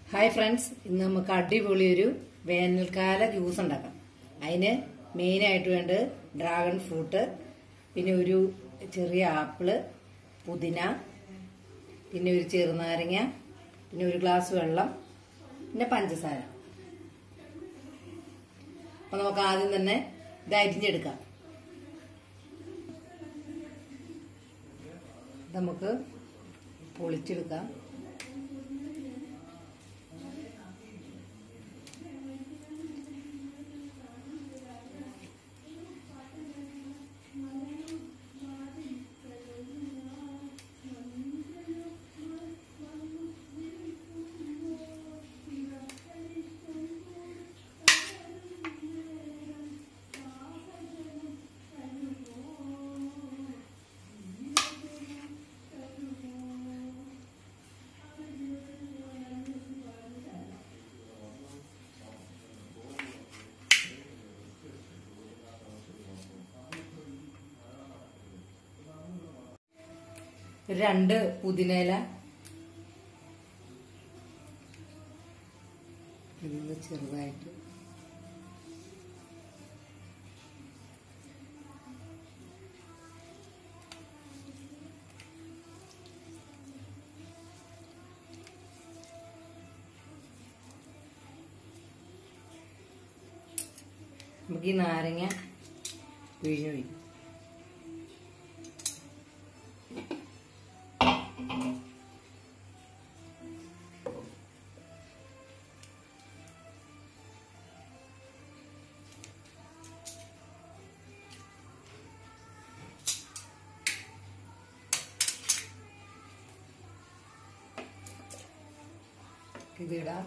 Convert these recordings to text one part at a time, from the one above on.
Hi friends ഇന്ന് നമുക്ക് അടിപൊളി ഒരു വേനൽക്കാല ജ്യൂസ് ഉണ്ടാക്കാം അതിന് മെയിനായിട്ട് വേണ്ടത് ഡ്രാഗൺ ഫ്രൂട്ട് പിന്നെ ഒരു ചെറിയ ആപ്പിള് പുതിന പിന്നെ ഒരു ചെറുനാരങ്ങ പിന്നെ ഒരു ഗ്ലാസ് വെള്ളം പിന്നെ പഞ്ചസാര അപ്പൊ നമുക്ക് ആദ്യം തന്നെ ഇത് അരിഞ്ഞെടുക്കാം ഇത് നമുക്ക് പൊളിച്ചെടുക്കാം രണ്ട് പുതിനയില ഇന്ന് ചെറുതായിട്ട് നമുക്ക് ഈ നാരങ്ങ പിഴിഞ്ഞൊഴിക്കും ഇതിടാം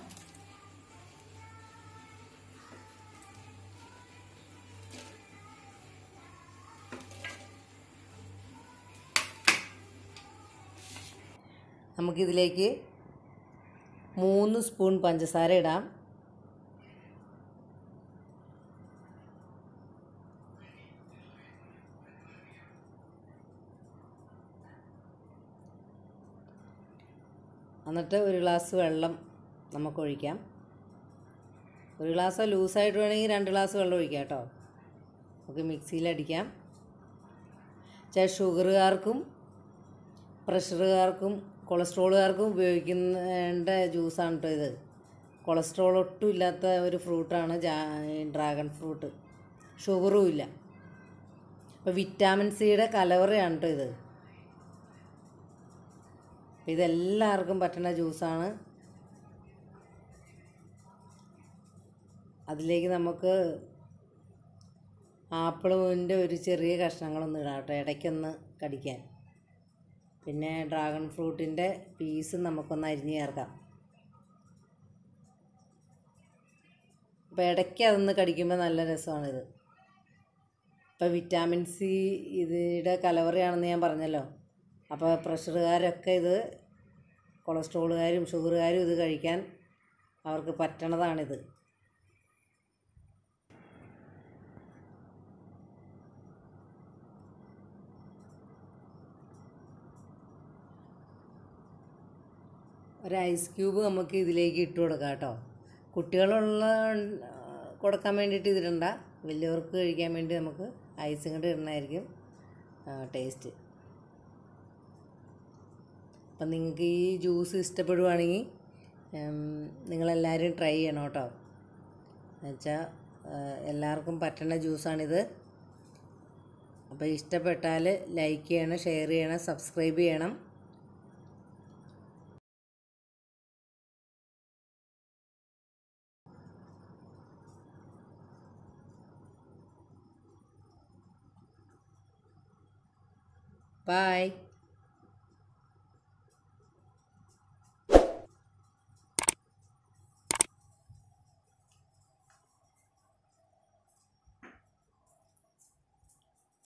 നമുക്കിതിലേക്ക് മൂന്ന് സ്പൂൺ പഞ്ചസാര ഇടാം എന്നിട്ട് ഒരു ഗ്ലാസ് വെള്ളം നമുക്ക് ഒഴിക്കാം ഒരു ഗ്ലാസ് ലൂസായിട്ട് വേണമെങ്കിൽ രണ്ട് ഗ്ലാസ് വെള്ളം ഒഴിക്കാം കേട്ടോ നമുക്ക് മിക്സിയിലടിക്കാം ചേ ഷുഗറുകാർക്കും പ്രഷറുകാർക്കും കൊളസ്ട്രോളുകാർക്കും ഉപയോഗിക്കേണ്ട ജ്യൂസാണ് കേട്ടോ ഇത് കൊളസ്ട്രോൾ ഒട്ടും ഇല്ലാത്ത ഒരു ഫ്രൂട്ടാണ് ജാ ഡ്രാഗൺ ഫ്രൂട്ട് ഷുഗറും ഇല്ല അപ്പോൾ വിറ്റാമിൻ സിയുടെ കലവറയാണ് കേട്ടോ ഇത് ഇതെല്ലാവർക്കും പറ്റുന്ന ജ്യൂസാണ് അതിലേക്ക് നമുക്ക് ആപ്പിളിൻ്റെ ഒരു ചെറിയ കഷ്ണങ്ങളൊന്ന് ഇടാം കേട്ടോ ഇടയ്ക്കൊന്ന് കടിക്കാൻ പിന്നെ ഡ്രാഗൺ ഫ്രൂട്ടിൻ്റെ പീസ് നമുക്കൊന്ന് അരിഞ്ഞ് ചേർക്കാം അപ്പോൾ ഇടയ്ക്ക് അതൊന്ന് കടിക്കുമ്പോൾ നല്ല രസമാണിത് ഇപ്പോൾ വിറ്റാമിൻ സി ഇതിയുടെ കലവറയാണെന്ന് ഞാൻ പറഞ്ഞല്ലോ അപ്പോൾ പ്രഷറുകാരൊക്കെ ഇത് കൊളസ്ട്രോളുകാരും ഷുഗറുകാരും ഇത് കഴിക്കാൻ അവർക്ക് പറ്റണതാണിത് ഒരു ഐസ് ക്യൂബ് നമുക്ക് ഇതിലേക്ക് ഇട്ട് കൊടുക്കാം കേട്ടോ കുട്ടികളുള്ള കൊടുക്കാൻ വേണ്ടിയിട്ട് ഇതിടണ്ട വലിയവർക്ക് കഴിക്കാൻ വേണ്ടി നമുക്ക് ഐസും കൂടെ ഇടണമായിരിക്കും ടേസ്റ്റ് അപ്പം നിങ്ങൾക്ക് ഈ ജ്യൂസ് ഇഷ്ടപ്പെടുവാണെങ്കിൽ നിങ്ങളെല്ലാവരും ട്രൈ ചെയ്യണം കേട്ടോ എന്നുവെച്ചാൽ എല്ലാവർക്കും പറ്റുന്ന ജ്യൂസാണിത് അപ്പോൾ ഇഷ്ടപ്പെട്ടാൽ ലൈക്ക് ചെയ്യണം ഷെയർ ചെയ്യണം സബ്സ്ക്രൈബ് ചെയ്യണം Bye.